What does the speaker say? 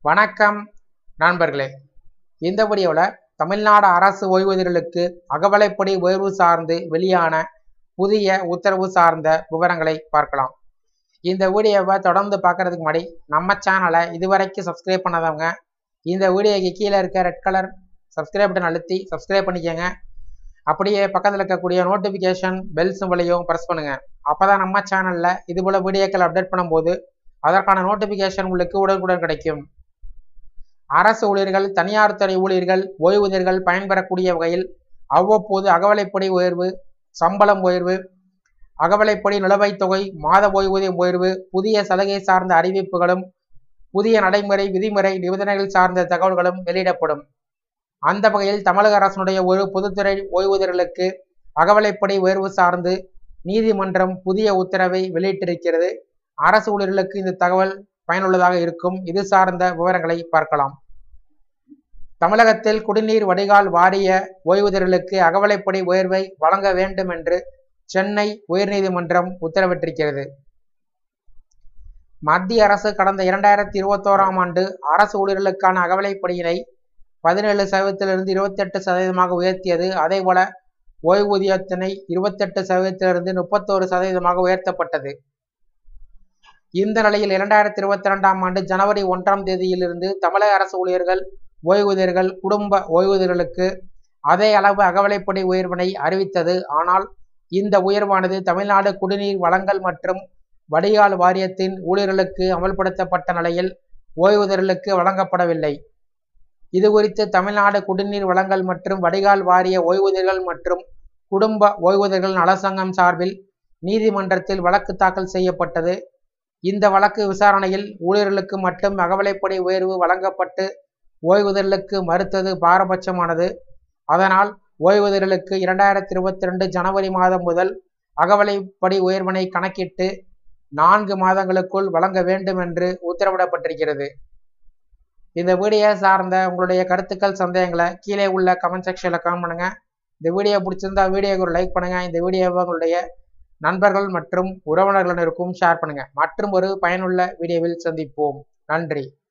வணக்கம் நண்பர்களே இந்த வீடியோவில் தமிழ்நாடு அரசு ஓய்வூதியர்களுக்கு அகவலைப்படி உயர்வு சார்ந்து வெளியான புதிய உத்தரவு சார்ந்த விவரங்களை பார்க்கலாம் இந்த வீடியோவை தொடர்ந்து பார்க்கறதுக்கு முன்னாடி நம்ம சேனலை இதுவரைக்கும் சப்ஸ்கிரைப் பண்ணாதவங்க இந்த வீடியோக்கு கீழே இருக்க ரெட் கலர் சப்ஸ்கிரைப் பட்டன் அழுத்தி சப்ஸ்கிரைப் பண்ணிக்கோங்க அப்படியே பக்கத்தில் இருக்கக்கூடிய நோட்டிஃபிகேஷன் பெல் சிம்பிளையும் ப்ரெஸ் பண்ணுங்கள் அப்போ தான் நம்ம சேனலில் இது போல் வீடியோக்கள் அப்டேட் பண்ணும்போது அதற்கான நோட்டிஃபிகேஷன் உங்களுக்கு உடனுக்குடன் கிடைக்கும் அரசு ஊழியர்கள் தனியார் துறை ஊழியர்கள் ஓய்வூதியர்கள் பயன்பெறக்கூடிய வகையில் அவ்வப்போது அகவலைப்படி உயர்வு சம்பளம் உயர்வு அகவலைப்படி நிலுவைத் தொகை மாத ஓய்வூதியம் உயர்வு புதிய சலுகை சார்ந்த அறிவிப்புகளும் புதிய நடைமுறை விதிமுறை நிபந்தனைகள் சார்ந்த தகவல்களும் வெளியிடப்படும் அந்த வகையில் தமிழக அரசினுடைய ஒரு பொதுத்துறை ஓய்வூதியர்களுக்கு அகவலைப்படி உயர்வு சார்ந்து நீதிமன்றம் புதிய உத்தரவை வெளியிட்டிருக்கிறது அரசு ஊழியர்களுக்கு இந்த தகவல் பயனுள்ளதாக இருக்கும் இது சார்ந்த விவரங்களை பார்க்கலாம் தமிழகத்தில் குடிநீர் வடிகால் வாரிய ஓய்வூதியர்களுக்கு அகவலைப்படி உயர்வை வழங்க வேண்டும் என்று சென்னை உயர்நீதிமன்றம் உத்தரவிட்டிருக்கிறது மத்திய அரசு கடந்த இரண்டாயிரத்தி இருபத்தோராம் ஆண்டு அரசு ஊழியர்களுக்கான அகவலைப்படியினை பதினேழு சதவீதத்திலிருந்து இருபத்தெட்டு சதவீதமாக உயர்த்தியது அதேபோல ஓய்வூதியத்தினை இருபத்தெட்டு சதவீதத்திலிருந்து முப்பத்தோரு சதவீதமாக உயர்த்தப்பட்டது இந்த நிலையில் இரண்டாயிரத்தி இருபத்தி ரெண்டாம் ஆண்டு ஜனவரி ஒன்றாம் தேதியிலிருந்து தமிழக அரசு ஊழியர்கள் ஓய்வூதியர்கள் குடும்ப ஓய்வூதியர்களுக்கு அதே அளவு அகவலைப்படி உயர்வினை அறிவித்தது ஆனால் இந்த உயர்வானது தமிழ்நாடு குடிநீர் வழங்கல் மற்றும் வடிகால் வாரியத்தின் ஊழியர்களுக்கு அமல்படுத்தப்பட்ட நிலையில் ஓய்வூதியர்களுக்கு வழங்கப்படவில்லை இது குறித்து தமிழ்நாடு குடிநீர் வழங்கல் மற்றும் வடிகால் வாரிய ஓய்வூதியர்கள் மற்றும் குடும்ப ஓய்வூதியர்கள் நலசங்கம் சார்பில் நீதிமன்றத்தில் வழக்கு தாக்கல் செய்யப்பட்டது இந்த வழக்கு விசாரணையில் ஊழியர்களுக்கு மட்டும் அகவலைப்படி உயர்வு வழங்கப்பட்டு ஓய்வூதியர்களுக்கு மறுத்தது பாரபட்சமானது அதனால் ஓய்வூதியர்களுக்கு இரண்டாயிரத்தி இருபத்தி ரெண்டு ஜனவரி மாதம் முதல் அகவலைப்படி உயர்வினை கணக்கிட்டு நான்கு மாதங்களுக்குள் வழங்க வேண்டும் என்று உத்தரவிடப்பட்டிருக்கிறது இந்த வீடியோ சார்ந்த உங்களுடைய கருத்துக்கள் சந்தேகங்களை கீழே உள்ள கமெண்ட் செக்ஷனில் கமெண்ட் பண்ணுங்கள் இந்த வீடியோ பிடிச்சிருந்தா வீடியோக்கு ஒரு லைக் பண்ணுங்கள் இந்த வீடியோவை உங்களுடைய நண்பர்கள் மற்றும் உறவினர்களினருக்கும் ஷேர் பண்ணுங்கள் மற்றும் ஒரு பயனுள்ள வீடியோவில் சந்திப்போம் நன்றி